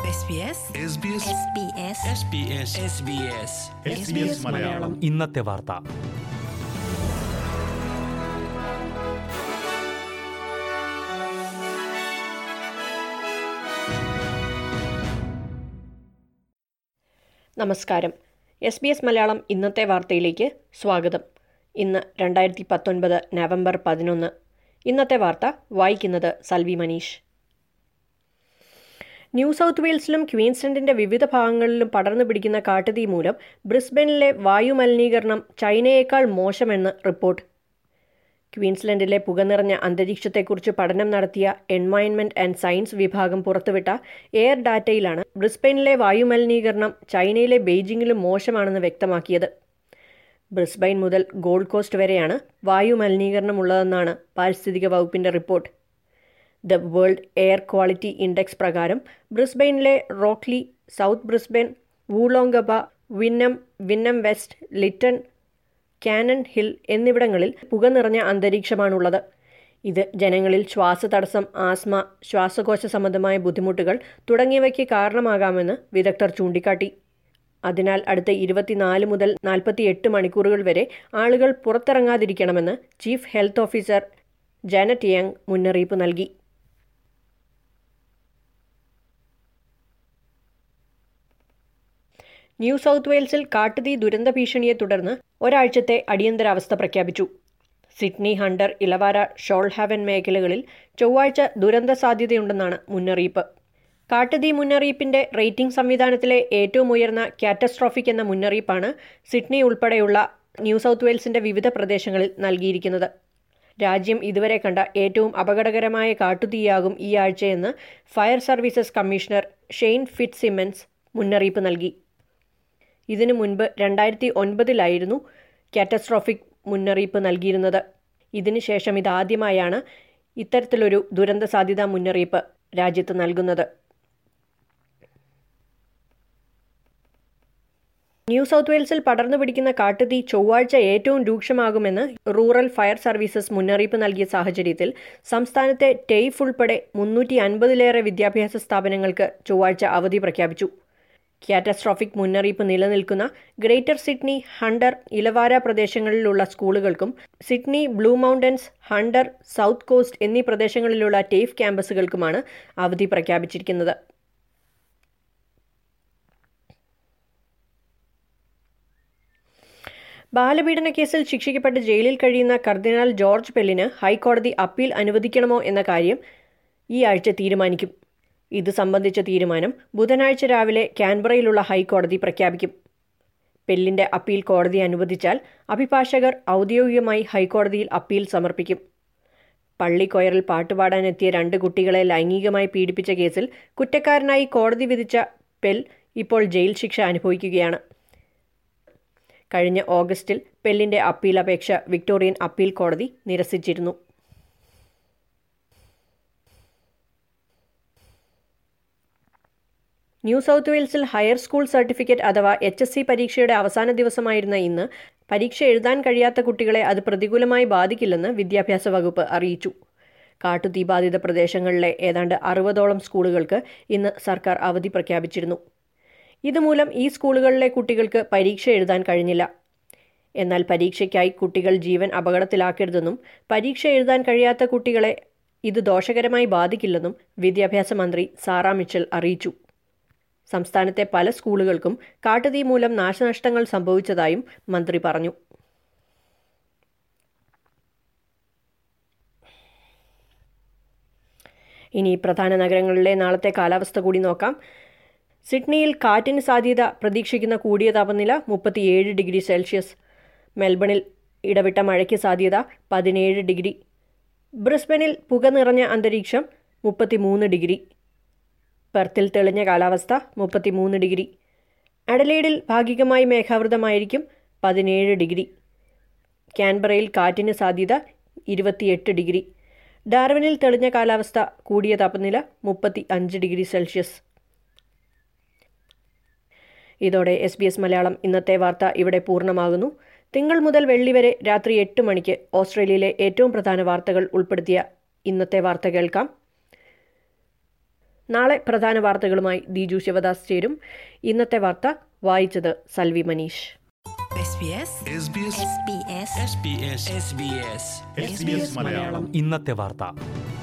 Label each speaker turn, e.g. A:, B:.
A: SBS
B: SBS
A: SBS
C: SBS
D: SBS Malayalam
E: ഇന്നത്തെ വാർത്ത
F: നമസ്കാരം എസ് ബി എസ് മലയാളം ഇന്നത്തെ വാർത്തയിലേക്ക് സ്വാഗതം ഇന്ന് രണ്ടായിരത്തി പത്തൊൻപത് നവംബർ പതിനൊന്ന് ഇന്നത്തെ വാർത്ത വായിക്കുന്നത് സൽവി മനീഷ് ന്യൂ സൗത്ത് വെയിൽസിലും ക്വീൻസ്ലൻഡിന്റെ വിവിധ ഭാഗങ്ങളിലും പടർന്നു പിടിക്കുന്ന കാട്ടുതീ മൂലം ബ്രിസ്ബനിലെ വായു മലിനീകരണം ചൈനയേക്കാൾ മോശമെന്ന് റിപ്പോർട്ട് ക്വീൻസ്ലൻഡിലെ പുക നിറഞ്ഞ അന്തരീക്ഷത്തെക്കുറിച്ച് പഠനം നടത്തിയ എൻവയൺമെന്റ് ആൻഡ് സയൻസ് വിഭാഗം പുറത്തുവിട്ട എയർ ഡാറ്റയിലാണ് ബ്രിസ്ബൈനിലെ വായുമലിനീകരണം ചൈനയിലെ ബെയ്ജിംഗിലും മോശമാണെന്ന് വ്യക്തമാക്കിയത് ബ്രിസ്ബൈൻ മുതൽ ഗോൾഡ് കോസ്റ്റ് വരെയാണ് വായു മലിനീകരണം ഉള്ളതെന്നാണ് പാരിസ്ഥിതിക വകുപ്പിന്റെ report the World Air Quality Index പ്രകാരം ബ്രിസ്ബെയിനിലെ Rocklea South Brisbane Woolloongabba Wynnum Wynnum West Lytton Cannon Hill എന്നിവിടങ്ങളിൽ പുക നിറഞ്ഞ അന്തരീക്ഷമാണുള്ളത് ഇത് ജനങ്ങളിൽ ശ്വാസതടസ്സം ആസ്മ ശ്വാസകോശ സംബന്ധമായ ബുദ്ധിമുട്ടുകൾ തുടങ്ങിയവയ്ക്ക് കാരണമാകാമെന്ന് വിദഗ്ധർ ചൂണ്ടിക്കാട്ടി അതിനാൽ അടുത്ത ഇരുപത്തിനാല് മുതൽ നാൽപ്പത്തിയെട്ട് മണിക്കൂറുകൾ വരെ ആളുകൾ പുറത്തിറങ്ങാതിരിക്കണമെന്ന് chief health officer Janet Young മുന്നറിയിപ്പ് നൽകി ന്യൂ സൗത്ത് വെയിൽസിൽ കാട്ടുതീ ദുരന്ത ഭീഷണിയെ തുടർന്ന് ഒരാഴ്ചത്തെ അടിയന്തരാവസ്ഥ പ്രഖ്യാപിച്ചു സിഡ്നി ഹണ്ടർ ഇലവാര ഷോൾഹാവൻ മേഖലകളിൽ ചൊവ്വാഴ്ച ദുരന്ത സാധ്യതയുണ്ടെന്നാണ് മുന്നറിയിപ്പ് കാട്ടുതീ മുന്നറിയിപ്പിന്റെ റേറ്റിംഗ് സംവിധാനത്തിലെ ഏറ്റവും ഉയർന്ന കാറ്റസ്ട്രോഫിക് എന്ന മുന്നറിയിപ്പാണ് സിഡ്നി ഉൾപ്പെടെയുള്ള ന്യൂ സൗത്ത് വെയിൽസിന്റെ വിവിധ പ്രദേശങ്ങളിൽ നൽകിയിരിക്കുന്നത് രാജ്യം ഇതുവരെ കണ്ട ഏറ്റവും അപകടകരമായ കാട്ടുതീയാകും ഈ ആഴ്ചയെന്ന് fire services commissioner Shane Fitzsimmons മുന്നറിയിപ്പ് നൽകി ഇതിനു മുൻപ് രണ്ടായിരത്തി ഒൻപതിലായിരുന്നു കാറ്റസ്ട്രോഫിക് മുന്നറിയിപ്പ് നൽകിയിരുന്നത് ഇതിനുശേഷം ഇതാദ്യമായാണ് ഇത്തരത്തിലൊരു ദുരന്ത സാധ്യതാ മുന്നറിയിപ്പ് രാജ്യത്ത് നൽകുന്നത് ന്യൂ സൗത്ത് വെയിൽസിൽ പടർന്നു പിടിക്കുന്ന കാട്ടുതീ ചൊവ്വാഴ്ച ഏറ്റവും രൂക്ഷമാകുമെന്ന് റൂറൽ ഫയർ സർവീസസ് മുന്നറിയിപ്പ് നൽകിയ സാഹചര്യത്തിൽ സംസ്ഥാനത്തെ ടെയ്ഫ് ഉൾപ്പെടെ മുന്നൂറ്റി അൻപതിലേറെ വിദ്യാഭ്യാസ സ്ഥാപനങ്ങൾക്ക് ചൊവ്വാഴ്ച അവധി പ്രഖ്യാപിച്ചു കാറ്റസ്ട്രോഫിക് മുന്നറിയിപ്പ് നിലനിൽക്കുന്ന ഗ്രേറ്റർ സിഡ്നി ഹണ്ടർ ഇലവാര പ്രദേശങ്ങളിലുള്ള സ്കൂളുകൾക്കും Sydney Blue Mountains Hunter South Coast എന്നീ പ്രദേശങ്ങളിലുള്ള ടേഫ് ക്യാമ്പസുകൾക്കുമാണ് അവധി പ്രഖ്യാപിച്ചിരിക്കുന്നത് ബാലപീഡന കേസിൽ ശിക്ഷിക്കപ്പെട്ട് ജയിലിൽ കഴിയുന്ന കർദിനാൾ ജോർജ് പെല്ലിന് ഹൈക്കോടതി അപ്പീൽ അനുവദിക്കണമോ എന്ന കാര്യം ഈ ആഴ്ച തീരുമാനിക്കും ഇത് സംബന്ധിച്ച തീരുമാനം ബുധനാഴ്ച രാവിലെ കാൻബറയിലുള്ള ഹൈക്കോടതി പ്രഖ്യാപിക്കും പെല്ലിന്റെ അപ്പീൽ കോടതി അനുവദിച്ചാൽ അഭിഭാഷകർ ഔദ്യോഗികമായി ഹൈക്കോടതിയിൽ അപ്പീൽ സമർപ്പിക്കും പള്ളിക്കൊയറിൽ പാട്ടുപാടാനെത്തിയ രണ്ട് കുട്ടികളെ ലൈംഗികമായി പീഡിപ്പിച്ച കേസിൽ കുറ്റക്കാരനായി കോടതി വിധിച്ച പെൽ ഇപ്പോൾ ജയിൽ ശിക്ഷ അനുഭവിക്കുകയാണ് കഴിഞ്ഞ ഓഗസ്റ്റിൽ പെല്ലിന്റെ അപ്പീൽ അപേക്ഷ വിക്ടോറിയൻ അപ്പീൽ കോടതി നിരസിച്ചിരുന്നു ന്യൂ സൗത്ത് വെയിൽസിൽ ഹയർ സ്കൂൾ സർട്ടിഫിക്കറ്റ് അഥവാ എച്ച് എസ് സി പരീക്ഷയുടെ അവസാന ദിവസമായിരുന്ന ഇന്ന് പരീക്ഷ എഴുതാൻ കഴിയാത്ത കുട്ടികളെ അത് പ്രതികൂലമായി ബാധിക്കില്ലെന്ന് വിദ്യാഭ്യാസ വകുപ്പ് അറിയിച്ചു കാട്ടുതീ ബാധിത പ്രദേശങ്ങളിലെ ഏതാണ്ട് അറുപതോളം സ്കൂളുകൾക്ക് ഇന്ന് സർക്കാർ അവധി പ്രഖ്യാപിച്ചിരുന്നു ഇതുമൂലം ഈ സ്കൂളുകളിലെ കുട്ടികൾക്ക് പരീക്ഷ എഴുതാൻ കഴിഞ്ഞില്ല എന്നാൽ പരീക്ഷയ്ക്കായി കുട്ടികൾ ജീവൻ അപകടത്തിലാക്കരുതെന്നും പരീക്ഷ എഴുതാൻ കഴിയാത്ത കുട്ടികളെ ഇത് ദോഷകരമായി ബാധിക്കില്ലെന്നും വിദ്യാഭ്യാസ മന്ത്രി സാറാ മിച്ചൽ അറിയിച്ചു സംസ്ഥാനത്തെ പല സ്കൂളുകൾക്കും കാട്ടുതീ മൂലം നാശനഷ്ടങ്ങൾ സംഭവിച്ചതായും മന്ത്രി പറഞ്ഞു ഇനി പ്രധാന നഗരങ്ങളിലെ നാളത്തെ കാലാവസ്ഥ കൂടി നോക്കാം സിഡ്നിയിൽ കാറ്റിന് സാധ്യത പ്രതീക്ഷിക്കുന്ന കൂടിയ താപനില മുപ്പത്തിയേഴ് ഡിഗ്രി സെൽഷ്യസ് മെൽബണിൽ ഇടവിട്ട മഴയ്ക്ക് സാധ്യത പതിനേഴ് ഡിഗ്രി ബ്രിസ്ബനിൽ പുക നിറഞ്ഞ അന്തരീക്ഷം മുപ്പത്തിമൂന്ന് ഡിഗ്രി പെർത്തിൽ തെളിഞ്ഞ കാലാവസ്ഥ മുപ്പത്തിമൂന്ന് ഡിഗ്രി അഡലേഡിൽ ഭാഗികമായി മേഘാവൃതമായിരിക്കും പതിനേഴ് ഡിഗ്രി കാൻബറയിൽ കാറ്റിന് സാധ്യത ഇരുപത്തിയെട്ട് ഡിഗ്രി ഡാർവിനിൽ തെളിഞ്ഞ കാലാവസ്ഥ കൂടിയ താപനില മുപ്പത്തി അഞ്ച് ഡിഗ്രി സെൽഷ്യസ് ഇതോടെ എസ് ബി എസ് മലയാളം ഇന്നത്തെ വാർത്ത ഇവിടെ പൂർണ്ണമാകുന്നു തിങ്കൾ മുതൽ വെള്ളി വരെ രാത്രി എട്ട് മണിക്ക് ഓസ്ട്രേലിയയിലെ ഏറ്റവും പ്രധാന വാർത്തകൾ ഉൾപ്പെടുത്തിയ ഇന്നത്തെ വാർത്ത കേൾക്കാം നാളെ പ്രധാന വാർത്തകളുമായി ദിജു ശിവദാസ് ചേരും ഇന്നത്തെ വാർത്ത വായിച്ചത് Salvi Manish
A: SBS
B: SBS
A: SBS
B: SBS
C: SBS Malayalam
D: ഇന്നത്തെ വാർത്ത